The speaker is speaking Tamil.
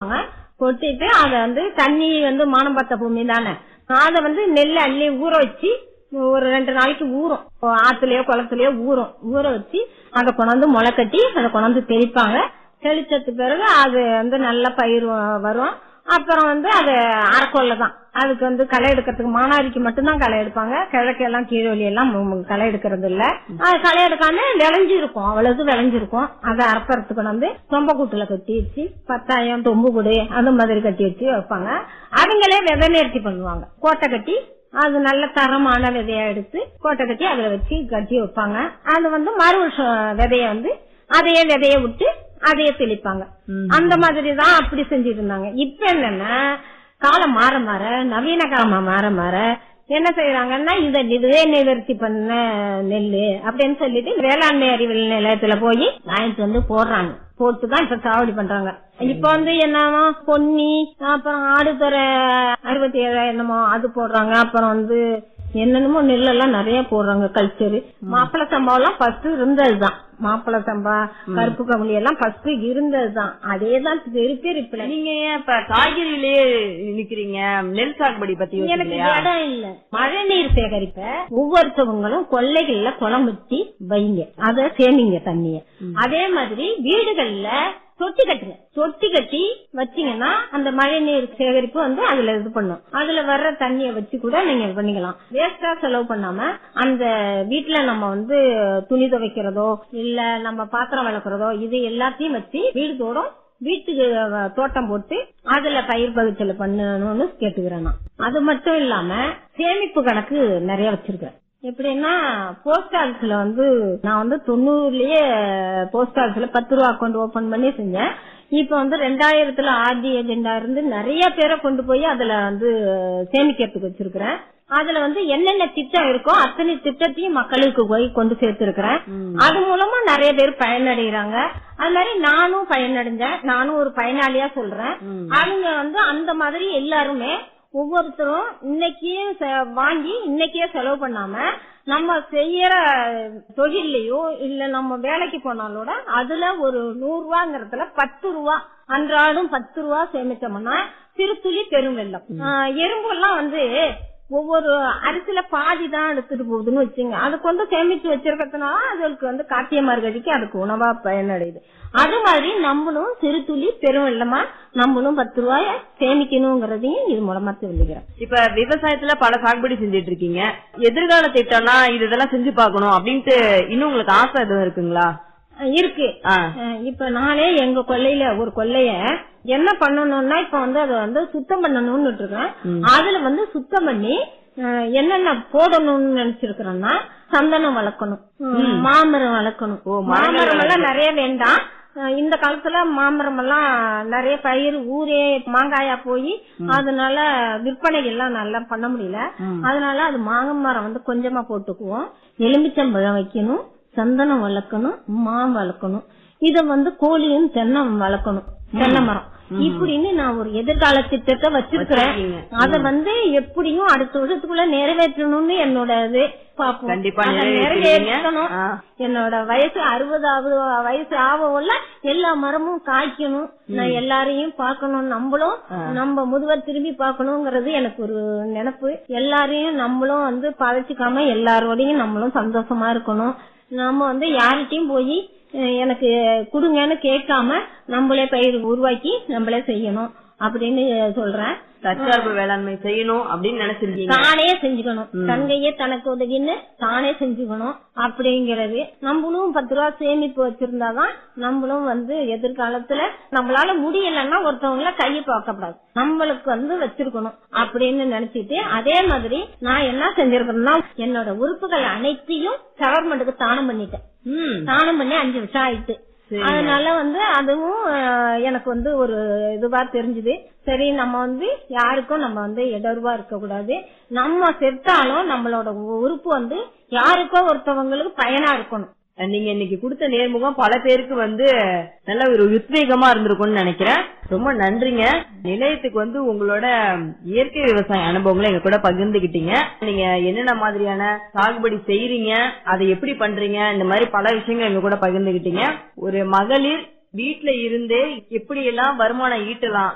கொட்டுவாங்க கொட்டிட்டு அதை வந்து தண்ணி வந்து மானம் பார்த்த பூமி தானே அதை வந்து நெல் அள்ளி ஊற வச்சு ஒரு ரெண்டு நாளைக்கு ஊறும் ஆத்துலயோ குளத்துலயோ ஊறும் ஊற வச்சு அதை கொண்டாந்து முளை கட்டி அதை கொண்டாந்து தெளிப்பாங்க தெளிச்சதுக்கு பிறகு அது வந்து நல்ல பயிர் வ- வரும் அப்புறம் வந்து அது அரைக்கொல்ல தான் அதுக்கு வந்து களை எடுக்கிறதுக்கு மானாரிக்கு மட்டும்தான் களை எடுப்பாங்க கிழக்கு எல்லாம் கீழொலி எல்லாம் மு- மு- களை எடுக்கிறது இல்ல அது களை எடுக்காம விளைஞ்சிருக்கும் அவ்வளவு விளைஞ்சிருக்கும் அதை அரைப்பறதுக்கு வந்து சொம்ப கூட்டுல கட்டி வச்சு பத்தாயம் தொம்பு குடு அந்த மாதிரி கட்டி வச்சு வைப்பாங்க அவங்களே விதை நேர்த்தி பண்ணுவாங்க கோட்டை கட்டி அது நல்ல தரமான விதையா எடுத்து கோட்டை கட்டி அதுல வச்சு கட்டி வைப்பாங்க அது வந்து மறு வருஷம் விதைய வந்து அதையே விதைய விட்டு அதையே தெளிப்பாங்க அந்த மாதிரி தான் அப்படி செஞ்சுட்டு இருந்தாங்க இப்ப என்னன்னா காலம் மாற மாற நவீன காலம் மாற மாற என்ன செய்யறாங்கன்னா இத இதுவே நிவர்த்தி பண்ண நெல்லு அப்படின்னு சொல்லிட்டு வேளாண்மை அறிவியல் நிலையத்துல போய் வாங்கிட்டு வந்து போடுறாங்க போட்டுதான் இப்ப சாவடி பண்றாங்க இப்ப வந்து என்னமோ பொன்னி அப்புறம் ஆடுதுறை அறுபத்தி ஏழு என்னமோ அது போடுறாங்க அப்புறம் வந்து என்னென்னமோ நெல்லெல்லாம் நிறைய போடுறாங்க கல்ச்சர் மாப்பிள சம்பா எல்லாம் ஃபர்ஸ்ட் இருந்ததுதான் மாப்பிள சம்பா கருப்பு கவுளி எல்லாம் ஃபர்ஸ்ட் இருந்ததுதான் அதேதான் திருப்பி ரிப்ளை நீங்க ஏன் இப்ப காய்கறியிலேயே நிக்கிறீங்க நெல் சாகுபடி பத்தி எனக்கு யோசிக்கலையா? இடம் இல்ல மழை நீர் சேகரிப்ப ஒவ்வொருத்தவங்களும் கொள்ளைகள்ல குளம் வெட்டி வைங்க அத சேமிங்க தண்ணிய அதே மாதிரி வீடுகள்ல தொட்டி கட்டுங்க தொட்டி கட்டி வச்சீங்கன்னா அந்த மழை நீர் சேகரிப்பு வந்து அதுல இது பண்ணும் அதுல வர்ற தண்ணிய வச்சு கூட நீங்க இது பண்ணிக்கலாம் வேஸ்டா செலவு பண்ணாம அந்த வீட்டுல நம்ம வந்து துணி துவைக்கிறதோ இல்ல நம்ம பாத்திரம் விளக்குறதோ இது எல்லாத்தையும் வச்சு வீடு தோறும் வீட்டுக்கு அஹ், தோட்டம் போட்டு அதுல பயிர் பகுச்சல பண்ணணும்னு கேட்டுக்கிறேன் நான் அது மட்டும் இல்லாம சேமிப்பு கணக்கு நிறைய வச்சிருக்கேன் எப்படின்னா போஸ்ட் ஆபீஸ்ல வந்து நான் வந்து தொண்ணூறுலயே போஸ்ட் ஆபீஸ்ல பத்து ரூபா அக்கௌண்ட் ஓபன் பண்ணி செஞ்சேன் இப்ப வந்து ரெண்டாயிரத்துல ஆர்டி ஏஜெண்டா இருந்து நிறைய பேரை கொண்டு போய் அதுல வந்து சேமிக்கிறதுக்கு வச்சிருக்கிறேன் அதுல வந்து என்னென்ன திட்டம் இருக்கோ அத்தனை திட்டத்தையும் மக்களுக்கு போய் கொண்டு சேர்த்திருக்கிறேன் அது மூலமா நிறைய பேர் பயனடைகிறாங்க அது மாதிரி நானும் பயனடைஞ்சேன் நானும் ஒரு பயனாளியா சொல்றேன் அவங்க வந்து அந்த மாதிரி எல்லாருமே ஒவ்வொருத்தரும் இன்னைக்கே செ- வாங்கி இன்னைக்கே செலவு பண்ணாம நம்ம செய்யற தொழிலையோ இல்ல நம்ம வேலைக்கு போனாலோட அதுல ஒரு நூறு ரூபாங்கிறதுல பத்து ரூபா அன்றாடம் பத்து ரூபா சேமிச்சோம்னா சிறுதுளி பெரும் வெள்ளம் ஆஹ் எறும்பு எல்லாம் வந்து ஒவ்வொரு அரிசில பாதி தான் எடுத்துட்டு போகுதுன்னு வச்சுங்க அது கொண்டு சேமிச்சு வச்சிருக்கிறதுனால அதுக்கு வந்து காட்டிய மார்கழிக்கு அதுக்கு உணவா பயனடையுது அது மாதிரி நம்மளும் சிறு துளி பெரும் வெள்ளமா நம்மளும் பத்து ரூபாய சேமிக்கணுங்கிறதையும் இது மூலமா சொல்லிக்கிறேன் இப்ப விவசாயத்துல பல சாகுபடி செஞ்சுட்டு இருக்கீங்க எதிர்கால திட்டம்னா இது இதெல்லாம் செஞ்சு பார்க்கணும் அப்படின்ட்டு இன்னும் உங்களுக்கு ஆசை எதுவும் இருக்குங்களா அஹ் இருக்கு ஆ. அஹ் இப்ப நானே எங்க கொல்லையில ஒரு கொல்லைய என்ன பண்ணணும்னா இப்ப வந்து அதை வந்து சுத்தம் பண்ணணும்னு இருக்கேன் அதுல வந்து சுத்தம் பண்ணி அஹ், என்னென்ன போடணும்னு நினைச்சிருக்கிறேன்னா சந்தனம் வளர்க்கணும் அஹ், மாமரம் வளர்க்கணும் மாமரம் எல்லாம் நிறைய வேண்டாம் அஹ், இந்த காலத்துல மாமரம் எல்லாம் நிறைய பயிர் ஊரே மாங்காயா போய் அதனால விற்பனை எல்லாம் நல்லா பண்ண முடியல அதனால அது மாங்க மரம் வந்து கொஞ்சமா போட்டுக்குவோம் எலுமிச்சம்பழம் வைக்கணும் சந்தனம் வளர்க்கணும் மா வளர்க்கணும் இத வந்து கோழியும் தென்னை வளர்க்கணும் தென்னை மரம் இப்படின்னு நான் ஒரு எதிர்கால திட்டத்தை வச்சிருக்கிறேன் வச்சிருக்கீங்க. அத வந்து எப்படியும் அடுத்த வருஷத்துக்குள்ள நிறைவேற்றணும்னு என்னோட இது பாப்போம் கண்டிப்பா அத நிறைவேற்றுவீங்க. நிறைவேற்றணும் ஆ. என்னோட வயசு அறுபதாவது வயசு ஆவல எல்லா மரமும் காய்க்கணும் நான் எல்லாரையும் பார்க்கணும் நம்மளும் நம்ம முதுவர் திரும்பி பார்க்கணுங்கிறது எனக்கு ஒரு நினைப்பு எல்லாரையும் நம்மளும் வந்து பழச்சிக்காம எல்லாரோடையும் நம்மளும் சந்தோஷமா இருக்கணும் நம்ம வந்து யார்கிட்டயும் போய் அஹ், எனக்கு கொடுங்கன்னு கேட்காம நம்மளே பயிர் உருவாக்கி நம்மளே செய்யணும் அப்படின்னு சொல்றேன் தற்சார்பு வேளாண்மை செய்யணும் அப்படின்னு நினைச்சிருக்கீங்க தானே செஞ்சுக்கணும் தங்கையே தனக்கு உதவின்னு தானே செஞ்சுக்கணும் அப்படிங்கறது நம்மளும் பத்து ரூபா சேமிப்பு வச்சிருந்தாதான் நம்மளும் வந்து எதிர்காலத்துல நம்மளால முடியலன்னா ஒருத்தவங்கள கையை பார்க்கக்கூடாது நம்மளுக்கு வந்து வச்சிருக்கணும் அப்படின்னு நினைச்சிட்டு அதே மாதிரி நான் என்ன செஞ்சிருக்கேன்னா என்னோட உறுப்புகள் அனைத்தையும் கவர்மெண்ட்டுக்கு தானம் பண்ணிட்டேன் ம். தானம் பண்ணி அஞ்சு வருஷம் ஆயிட்டு அதனால வந்து அதுவும் அஹ், எனக்கு வந்து ஒரு இதுவா தெரிஞ்சுது சரி நம்ம வந்து யாருக்கும் நம்ம வந்து இடர்வா இருக்க கூடாது நம்ம செத்தாலும் நம்மளோட உறுப்பு வந்து யாருக்கோ ஒருத்தவங்களுக்கு பயனா இருக்கணும் நீங்க இன்னைக்கு கொடுத்த நேர்முகம் பல பேருக்கு வந்து நல்ல ஒரு உத்வேகமா இருந்திருக்கும்னு நினைக்கிறேன் ரொம்ப நன்றிங்க நிலையத்துக்கு வந்து உங்களோட இயற்கை விவசாய அனுபவங்களை எங்க கூட பகிர்ந்துகிட்டீங்க நீங்க என்னென்ன மாதிரியான சாகுபடி செய்யறீங்க அதை எப்படி பண்றீங்க இந்த மாதிரி பல விஷயங்கள் எங்க கூட பகிர்ந்துகிட்டீங்க ஒரு மகளிர் வீட்ல இருந்தே எப்படி எல்லாம் வருமானம் ஈட்டலாம்